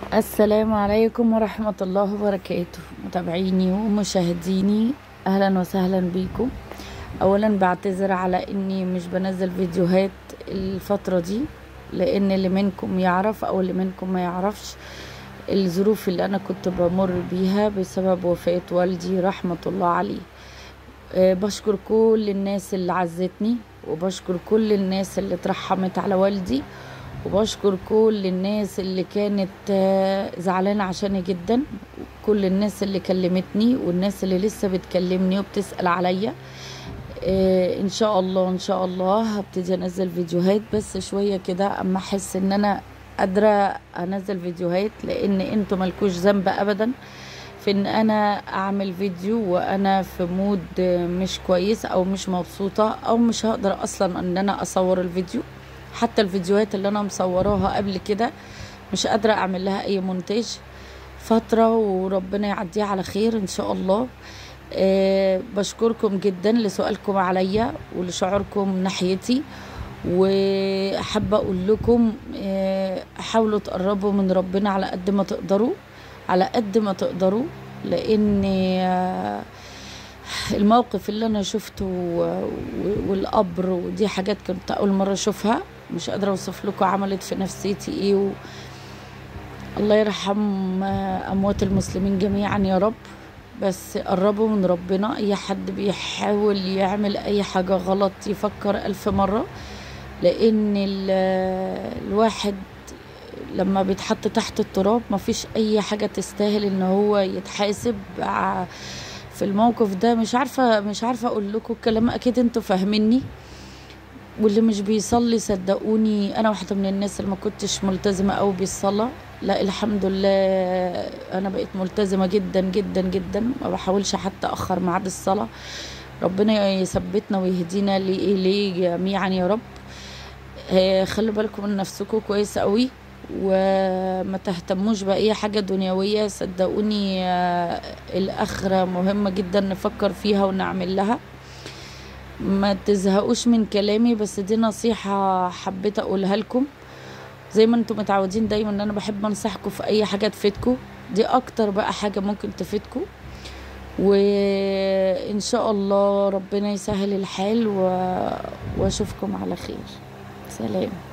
السلام عليكم ورحمة الله وبركاته متابعيني ومشاهديني أهلا وسهلا بيكم أولا بعتذر على إني مش بنزل فيديوهات الفترة دي لأن اللي منكم يعرف أو اللي منكم ما يعرفش الظروف اللي أنا كنت بمر بيها بسبب وفاة والدي رحمة الله عليه أه بشكر كل الناس اللي عزتني وبشكر كل الناس اللي اترحمت على والدي وبشكر كل الناس اللي كانت زعلانة عشاني جدا كل الناس اللي كلمتني والناس اللي لسه بتكلمني وبتسأل عليا ان شاء الله ان شاء الله هبتدي انزل فيديوهات بس شوية كده اما احس ان انا قادرة انزل فيديوهات لان انتوا ملكوش ذنب ابدا في ان انا اعمل فيديو وانا في مود مش كويس او مش مبسوطة او مش هقدر اصلا ان انا اصور الفيديو حتى الفيديوهات اللي انا مصوراها قبل كده مش قادرة اعمل لها اي مونتاج فترة وربنا يعديها على خير ان شاء الله أه بشكركم جدا لسؤالكم عليا ولشعوركم ناحيتي وحابة اقول لكم أه حاولوا تقربوا من ربنا على قد ما تقدروا على قد ما تقدروا لان أه الموقف اللي انا شفته والقبر ودي حاجات كنت اول مره اشوفها مش قادره اوصف لكم عملت في نفسيتي ايه و... الله يرحم اموات المسلمين جميعا يا رب بس قربوا من ربنا اي حد بيحاول يعمل اي حاجه غلط يفكر الف مره لان ال... الواحد لما بيتحط تحت التراب مفيش اي حاجه تستاهل ان هو يتحاسب في الموقف ده مش عارفه مش عارفه اقول لكم الكلام اكيد انتوا فاهميني واللي مش بيصلي صدقوني انا واحده من الناس اللي ما كنتش ملتزمه قوي بالصلاه لا الحمد لله انا بقيت ملتزمه جدا جدا جدا ما بحاولش حتى اخر ميعاد الصلاه ربنا يثبتنا ويهدينا ليه جميعا يا رب خلوا بالكم من نفسكم كويس قوي وما تهتموش بأي حاجة دنيوية صدقوني الآخرة مهمة جدا نفكر فيها ونعمل لها ما تزهقوش من كلامي بس دي نصيحة حبيت أقولها لكم زي ما انتم متعودين دايما ان انا بحب انصحكم في اي حاجة تفيدكم دي اكتر بقى حاجة ممكن تفيدكم وان شاء الله ربنا يسهل الحال و... واشوفكم على خير سلام